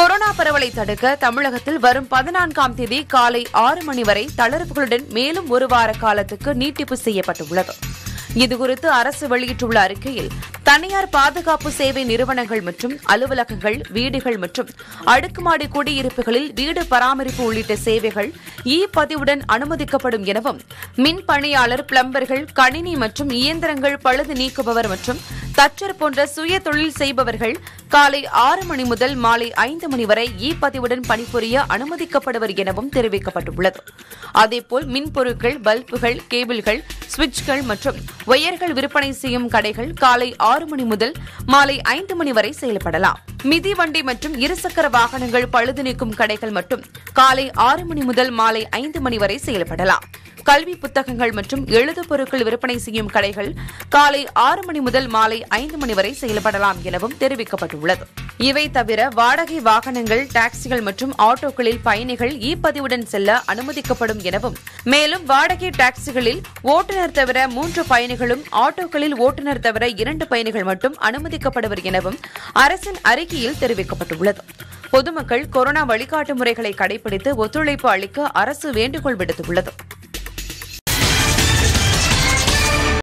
corona பரவலை தடுக்க தமிழகத்தில் வரும் பதினான்காம் தேதி காலை ஆறு மணி வரை தளர்வுகளுடன் மேலும் ஒரு வார காலத்துக்கு நீட்டிப்பு செய்யப்பட்டுள்ளது இதுகுறித்து அரசு வெளியிட்டுள்ள அறிக்கையில் தனியார் பாதுகாப்பு சேவை நிறுவனங்கள் மற்றும் அலுவலகங்கள் வீடுகள் மற்றும் அடுக்குமாடி குடியிருப்புகளில் வீடு பராமரிப்பு உள்ளிட்ட சேவைகள் இ பதிவுடன் அனுமதிக்கப்படும் எனவும் மின் பணியாளர் பிளம்பர்கள் கணினி மற்றும் இயந்திரங்கள் பழுது நீக்குபவர் மற்றும் தச்சர் போன்ற சுய தொழில் செய்பவர்கள் காலை ஆறு மணி முதல் மாலை ஐந்து மணி வரை இ பதிவுடன் பணிபுரிய அனுமதிக்கப்படுவர் எனவும் தெரிவிக்கப்பட்டுள்ளது அதேபோல் மின்பொருட்கள் பல்புகள் கேபிள்கள் சுவிட்ச்கள் மற்றும் ஒயர்கள் விற்பனை செய்யும் கடைகள் காலை ஆறு மணி முதல் மாலை ஐந்து மணி வரை செயல்படலாம் மிதிவண்டி மற்றும் இருசக்கர வாகனங்கள் பழுது நீக்கும் கடைகள் மட்டும் காலை ஆறு மணி முதல் மாலை ஐந்து மணி வரை செயல்படலாம் கல்வி புத்தகங்கள் மற்றும் எழுது பொருட்கள் விற்பனை செய்யும் கடைகள் காலை ஆறு மணி முதல் மாலை ஐந்து மணி வரை செயல்படலாம் எனவும் தெரிவிக்கப்பட்டுள்ளது இவை தவிர வாடகை வாகனங்கள் டாக்ஸிகள் மற்றும் ஆட்டோக்களில் பயணிகள் இ பதிவுடன் செல்ல அனுமதிக்கப்படும் எனவும் மேலும் வாடகை டாக்ஸிகளில் ஓட்டுநர் தவிர மூன்று பயணிகளும் ஆட்டோக்களில் ஓட்டுநர் தவிர இரண்டு பயணிகள் மட்டும் அனுமதிக்கப்படுவர் எனவும் அரசின் அறிக்கையில் தெரிவிக்கப்பட்டுள்ளது பொதுமக்கள் கொரோனா வழிகாட்டு முறைகளை கடைபிடித்து ஒத்துழைப்பு அளிக்க அரசு வேண்டுகோள் விடுத்துள்ளது